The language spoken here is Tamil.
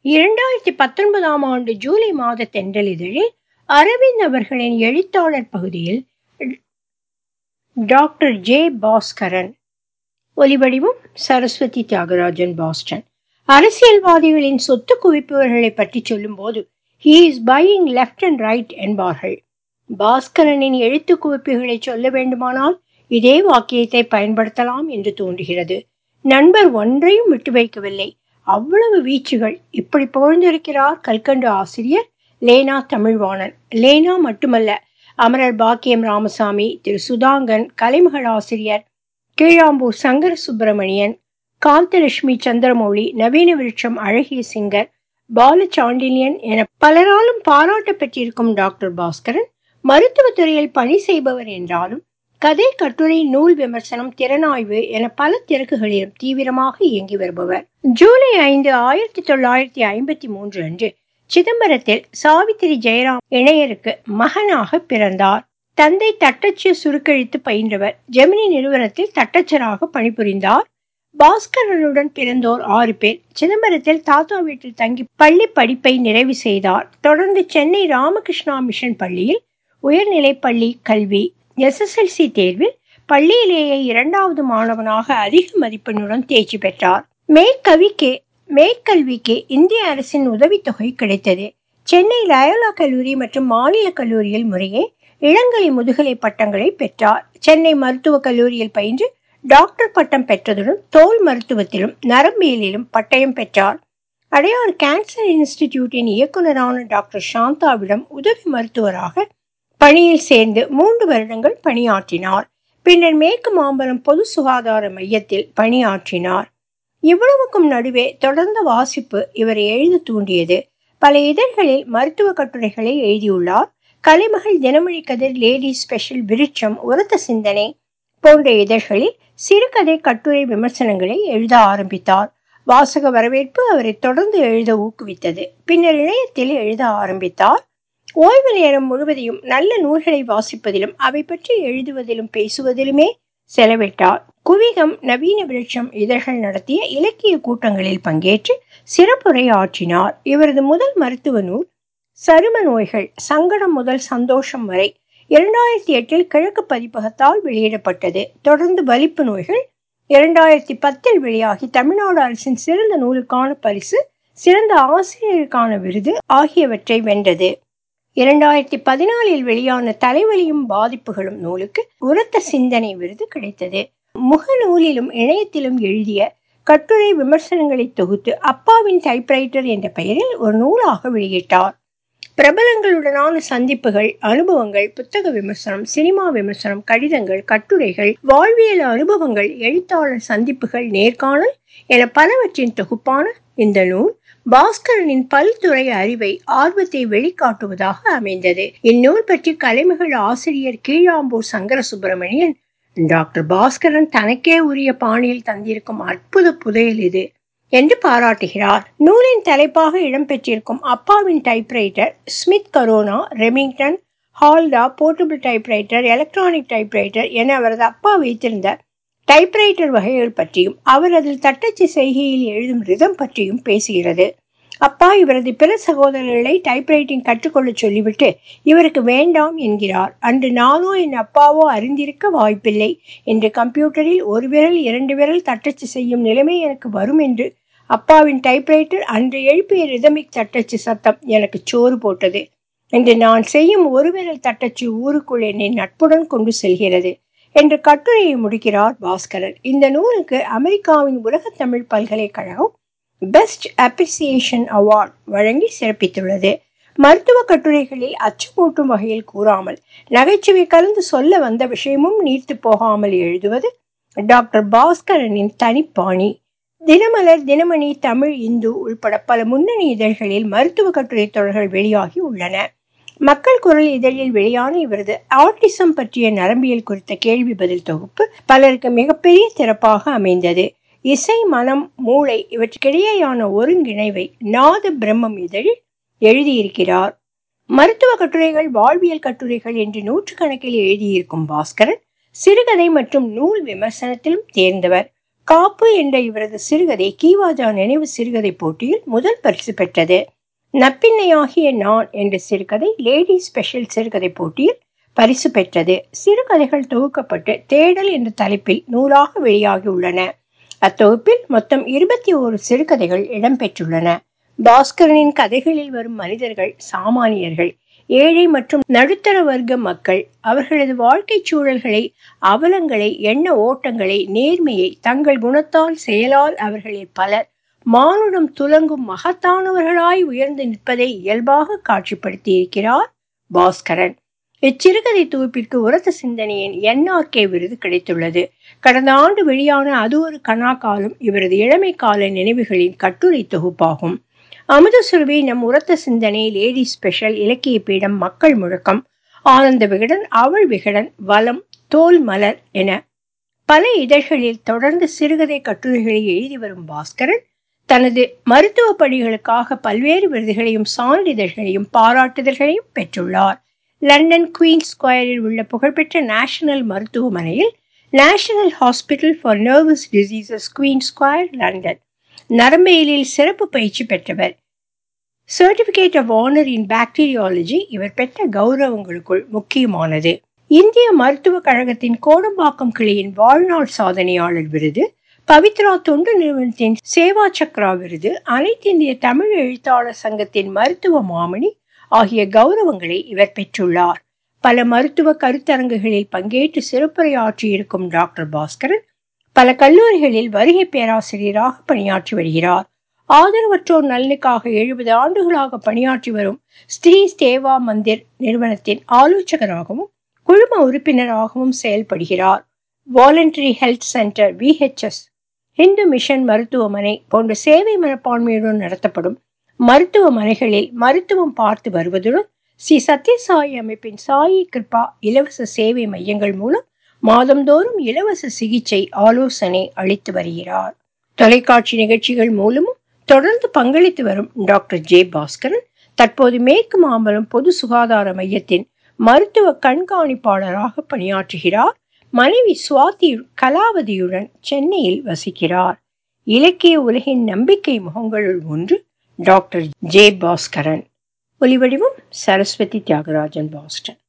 இரண்டாயிரத்தி பத்தொன்பதாம் ஆண்டு ஜூலை மாத தென்றலிதழில் அரவிந்த் அவர்களின் எழுத்தாளர் பகுதியில் டாக்டர் ஜே பாஸ்கரன் ஒலிவடிவம் சரஸ்வதி தியாகராஜன் பாஸ்டன் அரசியல்வாதிகளின் சொத்து குவிப்பவர்களை பற்றி சொல்லும்போது he is buying left and right என்பார்கள் பாஸ்கரனின் எழுத்து குவிப்புகளை சொல்ல வேண்டுமானால் இதே வாக்கியத்தை பயன்படுத்தலாம் என்று தோன்றுகிறது நண்பர் ஒன்றையும் விட்டு வைக்கவில்லை அவ்வளவு வீச்சுகள் இப்படி புகழ்ந்திருக்கிறார் கல்கண்டு ஆசிரியர் லேனா தமிழ்வாணன் லேனா மட்டுமல்ல அமரர் பாக்கியம் ராமசாமி திரு சுதாங்கன் கலைமகள் ஆசிரியர் கீழாம்பூர் சங்கர சுப்பிரமணியன் காந்தலட்சுமி சந்திரமௌழி நவீன விருட்சம் அழகிய சிங்கர் பாலசாண்டில்யன் என பலராலும் பாராட்ட பெற்றிருக்கும் டாக்டர் பாஸ்கரன் மருத்துவத்துறையில் பணி செய்பவர் என்றாலும் கதை கட்டுரை நூல் விமர்சனம் திறனாய்வு என பல திறக்குகளிலும் தீவிரமாக இயங்கி வருபவர் ஜூலை ஐந்து ஆயிரத்தி தொள்ளாயிரத்தி ஐம்பத்தி மூன்று அன்று சிதம்பரத்தில் சாவித்திரி ஜெயராம் இணையருக்கு மகனாக பிறந்தார் தந்தை தட்டச்சு சுருக்கெழுத்து பயின்றவர் ஜெமினி நிறுவனத்தில் தட்டச்சராக பணிபுரிந்தார் பாஸ்கரனுடன் பிறந்தோர் ஆறு பேர் சிதம்பரத்தில் தாத்தா வீட்டில் தங்கி பள்ளி படிப்பை நிறைவு செய்தார் தொடர்ந்து சென்னை ராமகிருஷ்ணா மிஷன் பள்ளியில் உயர்நிலை பள்ளி கல்வி எஸ்எஸ்எல்சி தேர்வில் பள்ளியிலேயே இரண்டாவது மாணவனாக அதிக மதிப்பெண்ணுடன் தேர்ச்சி பெற்றார் மேற்கவிக்கு மேற்கல்விக்கு இந்திய அரசின் உதவித்தொகை கிடைத்தது சென்னை லயோலா கல்லூரி மற்றும் மாநில கல்லூரியில் முறையே இளங்கலை முதுகலை பட்டங்களை பெற்றார் சென்னை மருத்துவக் கல்லூரியில் பயின்று டாக்டர் பட்டம் பெற்றதுடன் தோல் மருத்துவத்திலும் நரம்பியலிலும் பட்டயம் பெற்றார் அடையார் கேன்சர் இன்ஸ்டிடியூட்டின் இயக்குநரான டாக்டர் சாந்தாவிடம் உதவி மருத்துவராக பணியில் சேர்ந்து மூன்று வருடங்கள் பணியாற்றினார் பின்னர் மேற்கு மாம்பலம் பொது சுகாதார மையத்தில் பணியாற்றினார் இவ்வளவுக்கும் நடுவே தொடர்ந்த வாசிப்பு இவரை எழுத தூண்டியது பல இதழ்களில் மருத்துவ கட்டுரைகளை எழுதியுள்ளார் கலைமகள் தினமணி கதிர் லேடி ஸ்பெஷல் விருட்சம் உரத்த சிந்தனை போன்ற இதழ்களில் சிறுகதை கட்டுரை விமர்சனங்களை எழுத ஆரம்பித்தார் வாசக வரவேற்பு அவரை தொடர்ந்து எழுத ஊக்குவித்தது பின்னர் இணையத்தில் எழுத ஆரம்பித்தார் ஓய்வு நேரம் முழுவதையும் நல்ல நூல்களை வாசிப்பதிலும் அவை பற்றி எழுதுவதிலும் பேசுவதிலுமே செலவிட்டார் குவிகம் நவீன விருட்சம் இதழ்கள் நடத்திய இலக்கிய கூட்டங்களில் பங்கேற்று சிறப்புரை ஆற்றினார் இவரது முதல் மருத்துவ நூல் சரும நோய்கள் சங்கடம் முதல் சந்தோஷம் வரை இரண்டாயிரத்தி எட்டில் கிழக்கு பதிப்பகத்தால் வெளியிடப்பட்டது தொடர்ந்து வலிப்பு நோய்கள் இரண்டாயிரத்தி பத்தில் வெளியாகி தமிழ்நாடு அரசின் சிறந்த நூலுக்கான பரிசு சிறந்த ஆசிரியருக்கான விருது ஆகியவற்றை வென்றது இரண்டாயிரத்தி பதினாலில் வெளியான தலைவலியும் பாதிப்புகளும் நூலுக்கு உரத்த சிந்தனை விருது கிடைத்தது முகநூலிலும் இணையத்திலும் எழுதிய கட்டுரை விமர்சனங்களை தொகுத்து அப்பாவின் டைப்ரைட்டர் என்ற பெயரில் ஒரு நூலாக வெளியிட்டார் பிரபலங்களுடனான சந்திப்புகள் அனுபவங்கள் புத்தக விமர்சனம் சினிமா விமர்சனம் கடிதங்கள் கட்டுரைகள் வாழ்வியல் அனுபவங்கள் எழுத்தாளர் சந்திப்புகள் நேர்காணல் என பலவற்றின் தொகுப்பான இந்த நூல் பாஸ்கரனின் பல்துறை அறிவை ஆர்வத்தை வெளிக்காட்டுவதாக அமைந்தது இந்நூல் பற்றி கலைமகள் ஆசிரியர் கீழாம்பூர் சங்கர சுப்பிரமணியன் டாக்டர் பாஸ்கரன் தனக்கே உரிய பாணியில் தந்திருக்கும் அற்புத புதையல் இது என்று பாராட்டுகிறார் நூலின் தலைப்பாக இடம்பெற்றிருக்கும் அப்பாவின் typewriter Smith Corona Remington Halda portable typewriter electronic typewriter என அவரது அப்பா வைத்திருந்த டைப்ரைட்டர் வகைகள் பற்றியும் அவர் அதில் தட்டச்சு செய்கையில் எழுதும் ரிதம் பற்றியும் பேசுகிறது அப்பா இவரது பிற சகோதரர்களை டைப்ரைட்டிங் கற்றுக்கொள்ள சொல்லிவிட்டு இவருக்கு வேண்டாம் என்கிறார் அன்று நானோ என் அப்பாவோ அறிந்திருக்க வாய்ப்பில்லை என்று கம்ப்யூட்டரில் ஒரு விரல் இரண்டு விரல் தட்டச்சு செய்யும் நிலைமை எனக்கு வரும் என்று அப்பாவின் டைப்ரைட்டர் அன்று எழுப்பிய ரிதமிக் தட்டச்சு சத்தம் எனக்கு சோறு போட்டது என்று நான் செய்யும் ஒரு விரல் தட்டச்சு ஊருக்குள் என்னை நட்புடன் கொண்டு செல்கிறது என்று கட்டுரையை முடிக்கிறார் பாஸ்கரன் இந்த நூலுக்கு அமெரிக்காவின் உலக தமிழ் பல்கலைக்கழகம் பெஸ்ட் அப்ரிசியேஷன் அவார்ட் வழங்கி சிறப்பித்துள்ளது மருத்துவ கட்டுரைகளில் அச்சமூட்டும் வகையில் கூறாமல் நகைச்சுவை கலந்து சொல்ல வந்த விஷயமும் நீர்த்து போகாமல் எழுதுவது டாக்டர் பாஸ்கரனின் தனிப்பாணி தினமலர் தினமணி தமிழ் இந்து உள்பட பல முன்னணி இதழ்களில் மருத்துவ கட்டுரை தொடர்கள் வெளியாகி உள்ளன மக்கள் குரல் இதழில் வெளியான இவரது ஆட்டிசம் பற்றிய நரம்பியல் குறித்த கேள்வி பதில் தொகுப்பு பலருக்கு மிகப்பெரிய சிறப்பாக அமைந்தது இசை மனம் மூளை இவற்றுக்கிடையேயான ஒருங்கிணைவை நாத பிரம்மம் இதழில் எழுதியிருக்கிறார் மருத்துவ கட்டுரைகள் வாழ்வியல் கட்டுரைகள் என்று நூற்றுக்கணக்கில் எழுதியிருக்கும் பாஸ்கரன் சிறுகதை மற்றும் நூல் விமர்சனத்திலும் தேர்ந்தவர் காப்பு என்ற இவரது சிறுகதை கீவாஜா நினைவு சிறுகதை போட்டியில் முதல் பரிசு பெற்றது நப்பின்னையாகிய நான் என்ற சிறுகதை லேடி ஸ்பெஷல் சிறுகதை போட்டியில் பரிசு பெற்றது சிறுகதைகள் தொகுக்கப்பட்டு தேடல் என்ற தலைப்பில் நூலாக வெளியாகியுள்ளன அத்தொகுப்பில் மொத்தம் இருபத்தி ஓரு சிறுகதைகள் இடம்பெற்றுள்ளன பாஸ்கரனின் கதைகளில் வரும் மனிதர்கள் சாமானியர்கள் ஏழை மற்றும் நடுத்தர வர்க்க மக்கள் அவர்களது வாழ்க்கை சூழல்களை அவலங்களை எண்ண ஓட்டங்களை நேர்மையை தங்கள் குணத்தால் செயலால் அவர்களில் பலர் மானுடம் துலங்கும் மகத்தானவர்களாய் உயர்ந்து நிற்பதை இயல்பாக காட்சிப்படுத்தி இருக்கிறார் பாஸ்கரன் இச்சிறுகதை தொகுப்பிற்கு உரத்த சிந்தனையின் என்ஆர்கே விருது கிடைத்துள்ளது கடந்த ஆண்டு வெளியான அது ஒரு கணாக்காலம் இவரது இளமை கால நினைவுகளின் கட்டுரை தொகுப்பாகும் அமுதசுரபி நம் உரத்த சிந்தனை லேடி ஸ்பெஷல் இலக்கிய பீடம் மக்கள் முழக்கம் ஆனந்த விகடன் அவள் விகடன் வலம் தோல் மலர் என பல இதழ்களில் தொடர்ந்து சிறுகதை கட்டுரைகளை எழுதி வரும் பாஸ்கரன் தனது மருத்துவ பணிகளுக்காக பல்வேறு விருதுகளையும் சான்றிதழ்களையும் பாராட்டுதல்களையும் பெற்றுள்ளார் லண்டன் குவீன் ஸ்கொயரில் உள்ள புகழ்பெற்ற நேஷனல் மருத்துவமனையில் National Hospital for Nervous Diseases Queen Square London நரம்பியலில் சிறப்பு பயிற்சி பெற்றவர் certificate of honour in bacteriology இவர் பெற்ற கௌரவங்களுக்குள் முக்கியமானது இந்திய மருத்துவக் கழகத்தின் கோடம்பாக்கம் கிளையின் வாழ்நாள் சாதனையாளர் விருது பவித்ரா தொண்டு நிறுவனத்தின் சேவா சக்ரா விருது அனைத்து இந்திய தமிழ் எழுத்தாளர் சங்கத்தின் மருத்துவ மாமணி ஆகிய கௌரவங்களை இவர் பெற்றுள்ளார் பல மருத்துவ கருத்தரங்குகளில் பங்கேற்று சிறப்புரையாற்றியிருக்கும் டாக்டர் பாஸ்கரன் பல கல்லூரிகளில் வருகை பேராசிரியராக பணியாற்றி வருகிறார் ஆதரவற்றோர் நலனுக்காக எழுபது ஆண்டுகளாக பணியாற்றி வரும் ஸ்ரீ சேவா மந்திர் நிறுவனத்தின் ஆலோசகராகவும் குழும உறுப்பினராகவும் செயல்படுகிறார் Voluntary Health Centre VHS Hindu Mission மருத்துவமனை போன்ற சேவை மனப்பான்மையுடன் நடத்தப்படும் மருத்துவமனைகளில் மருத்துவம் பார்த்து வருவதுடன் ஸ்ரீ சத்யசாயி அமைப்பின் சாயி கிருபா இலவச சேவை மையங்கள் மூலம் மாதந்தோறும் இலவச சிகிச்சை ஆலோசனை அளித்து வருகிறார் தொலைக்காட்சி நிகழ்ச்சிகள் மூலமும் தொடர்ந்து பங்களித்து வரும் டாக்டர் ஜே பாஸ்கரன் தற்போது மேற்கு மாம்பலம் பொது சுகாதார மையத்தின் மருத்துவ கண்காணிப்பாளராக பணியாற்றுகிறார் மனைவி சுவாதி கலாவதியுடன் சென்னையில் வசிக்கிறார் இலக்கிய உலகின் நம்பிக்கை முகங்களுள் ஒன்று டாக்டர் ஜே பாஸ்கரன் ஒலிவடிவம் சரஸ்வதி தியாகராஜன் பாஸ்டன்